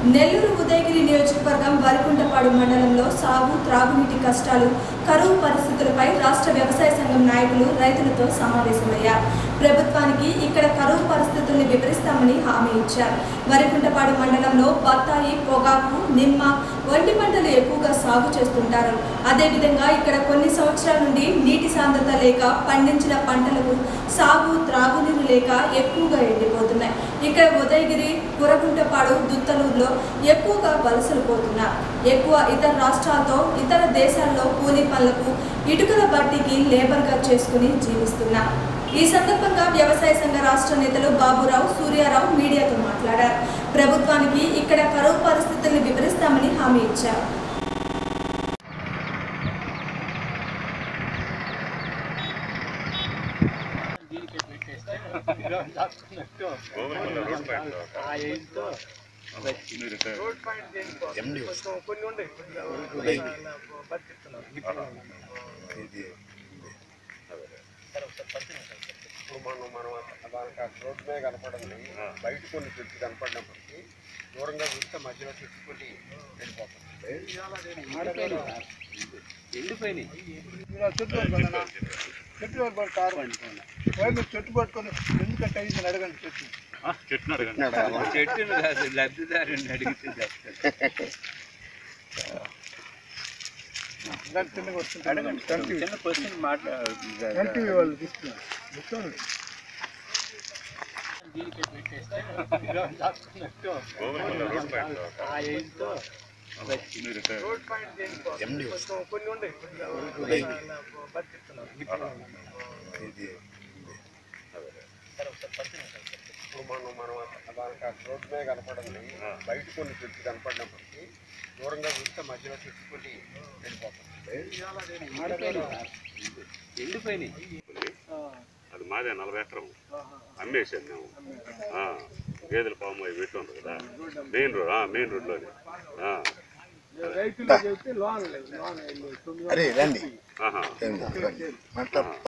నెల్లూరు ఉదయగిరి నియోజకవర్గం వరికుంటపాడు మండలంలో సాగు త్రాగునీటి కష్టాలు కరువు పరిస్థితులపై రాష్ట్ర వ్యవసాయ సంఘం నాయకులు రైతులతో సమావేశమయ్యారు ప్రభుత్వానికి ఇక్కడ కరువు పరిస్థితుల్ని వివరిస్తామని హామీ ఇచ్చారు వరికుంటపాడు మండలంలో బత్తాయి పొగాకు నిమ్మ వంటి పంటలు ఎక్కువగా సాగు చేస్తుంటారు అదేవిధంగా ఇక్కడ కొన్ని సంవత్సరాల నుండి నీటి సాంద్రత లేక పండించిన పంటలకు సాగు త్రాగునీరు లేక ఎక్కువగా ఎండిపోతున్నాయి ఇక్కడ ఉదయగిరి కురగుంటపాడు దుత్తలూరులో ఎక్కువగా వలసలు పోతున్నారు ఎక్కువ ఇతర రాష్ట్రాలతో ఇతర దేశాల్లో కూలీ పనులకు ఇటుకల బట్టీకి లేబర్గా చేసుకుని జీవిస్తున్నారు ఈ సందర్భంగా వ్యవసాయ సంఘ రాష్ట్ర నేతలు బాబురావు సూర్యారావు మీడియాతో మాట్లాడారు ప్రభుత్వానికి ఇక్కడ కరువు పరిస్థితుల్ని వివరిస్తామని హామీ ఇచ్చారు ఇప్పుడు మనం మనం దానికి ఆ రోడ్డు మీద కనపడండి బయట కొన్ని చెట్లు కనపడినప్పటికీ దూరంగా చూస్తే మధ్యలో చెట్టు కొన్ని వెళ్ళిపోతుంది ఇలా చెట్టు పట్టుకోండి చెట్టు పట్టుకోండి కారు పోయి మీరు చెట్టు పట్టుకొని ఎందుకంటే అయింది అడగండి చెట్టు చెట్టును కాదు లబ్ధిదారుని అడిగితే చెప్తాడు. ఇలాంటి చిన్నగా వస్తుంది అడగండి కంటివి చిన్న క్వశ్చన్ మాట్లా కంటివి వాళ్ళు తీసుకున్నారు కూర్చోండి. ఇలా దాక్కున్నట్టు ఆ ఏజ్తో రోడ్ పాయింట్ దేనికి కొంచెం కొన్ని ఉండే బతికిస్తున్నారు ఇప్పుడు మనం మనం దానికి ఆ రోడ్డు మీద కనపడండి బయట కొన్ని చెట్లు కనపడినప్పటికీ దూరంగా చూస్తే మధ్యలో చెట్టు కొన్ని వెళ్ళిపోతుంది ఎండిపోయినాయి అది మాదే నలభై ఎకరం అమ్మేసాను మేము ఆ, గేదెల పాము అవి పెట్టి ఉంది కదా మెయిన్ రోడ్ ఆ, మెయిన్ రోడ్లోనే ఆ, రైతులు చెప్తే లోన్ లేదు లోన్ తొమ్మిది అరే రండి ఆహా మాట్లాడు